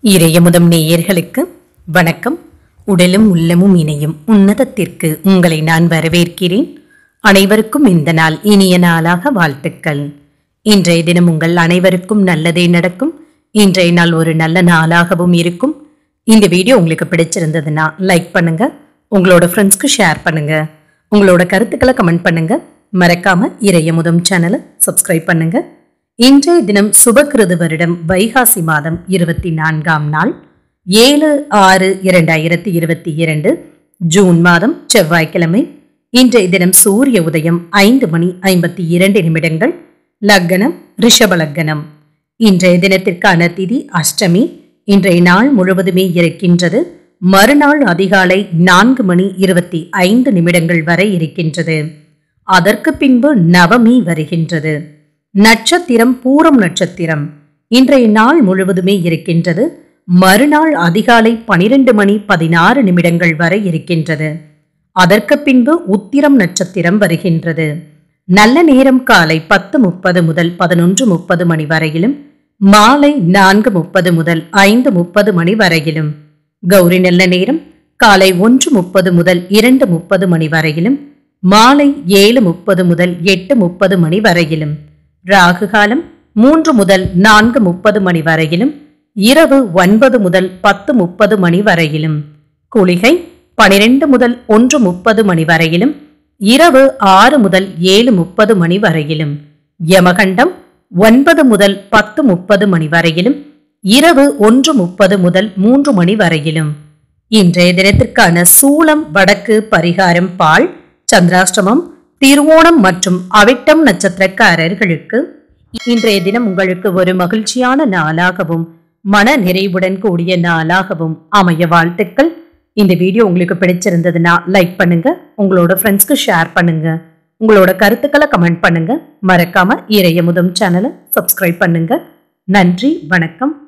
இறையமுதம் நேயர்களுக்கு வணக்கம் உடலும் உள்ளமும் இணையும் உன்னதத்திற்கு உங்களை நான் வரவேற்கிறேன் அனைவருக்கும் இந்த நாள் இனிய நாளாக வாழ்த்துக்கள் இன்றைய தினம் உங்கள் அனைவருக்கும் நல்லதே நடக்கும் இன்றைய நாள் ஒரு நல்ல நாளாகவும் இருக்கும் இந்த வீடியோ உங்களுக்கு பிடிச்சிருந்ததுன்னா லைக் பண்ணுங்க உங்களோட ஃப்ரெண்ட்ஸ்க்கு ஷேர் பண்ணுங்க உங்களோட கருத்துக்களை கமெண்ட் பண்ணுங்க மறக்காம இறையமுதம் சேனலை சப்ஸ்கிரைப் பண்ணுங்க இன்றைய தினம் சுபகிருது வருடம் வைகாசி மாதம் இருபத்தி நான்காம் நாள் ஏழு ஆறு இரண்டாயிரத்தி இருபத்தி இரண்டு ஜூன் மாதம் செவ்வாய்க்கிழமை இன்றைய தினம் சூரிய உதயம் ஐந்து மணி ஐம்பத்தி இரண்டு நிமிடங்கள் லக்னம் ரிஷப லக்னம் இன்றைய தினத்திற்கான திதி அஷ்டமி இன்றைய நாள் முழுவதுமே இருக்கின்றது மறுநாள் அதிகாலை நான்கு மணி இருபத்தி ஐந்து நிமிடங்கள் வரை இருக்கின்றது அதற்கு பின்பு நவமி வருகின்றது நட்சத்திரம் பூரம் நட்சத்திரம் இன்றைய நாள் முழுவதுமே இருக்கின்றது மறுநாள் அதிகாலை பனிரெண்டு மணி பதினாறு நிமிடங்கள் வரை இருக்கின்றது அதற்கு பின்பு உத்திரம் நட்சத்திரம் வருகின்றது நல்ல நேரம் காலை பத்து முப்பது முதல் பதினொன்று முப்பது மணி வரையிலும் மாலை நான்கு முப்பது முதல் ஐந்து முப்பது மணி வரையிலும் கௌரி நல்ல நேரம் காலை ஒன்று முப்பது முதல் இரண்டு முப்பது மணி வரையிலும் மாலை ஏழு முப்பது முதல் எட்டு முப்பது மணி வரையிலும் ராகு காலம் மூன்று முதல் நான்கு முப்பது மணி வரையிலும் இரவு ஒன்பது முதல் பத்து முப்பது மணி வரையிலும் குளிகை பனிரெண்டு முதல் ஒன்று முப்பது மணி வரையிலும் இரவு ஆறு முதல் ஏழு முப்பது மணி வரையிலும் யமகண்டம் ஒன்பது முதல் பத்து முப்பது மணி வரையிலும் இரவு ஒன்று முப்பது முதல் மூன்று மணி வரையிலும் இன்றைய தினத்திற்கான சூலம் வடக்கு பரிகாரம் பால் சந்திராஷ்டமம் திருவோணம் மற்றும் அவிட்டம் நட்சத்திரக்காரர்களுக்கு இன்றைய தினம் உங்களுக்கு ஒரு மகிழ்ச்சியான நாளாகவும் மன நிறைவுடன் கூடிய நாளாகவும் அமைய வாழ்த்துக்கள் இந்த வீடியோ உங்களுக்கு பிடிச்சிருந்ததுன்னா லைக் பண்ணுங்க உங்களோட ஃப்ரெண்ட்ஸ்க்கு ஷேர் பண்ணுங்க உங்களோட கருத்துக்களை கமெண்ட் பண்ணுங்க மறக்காம இறையமுதம் சேனலை சப்ஸ்கிரைப் பண்ணுங்க நன்றி வணக்கம்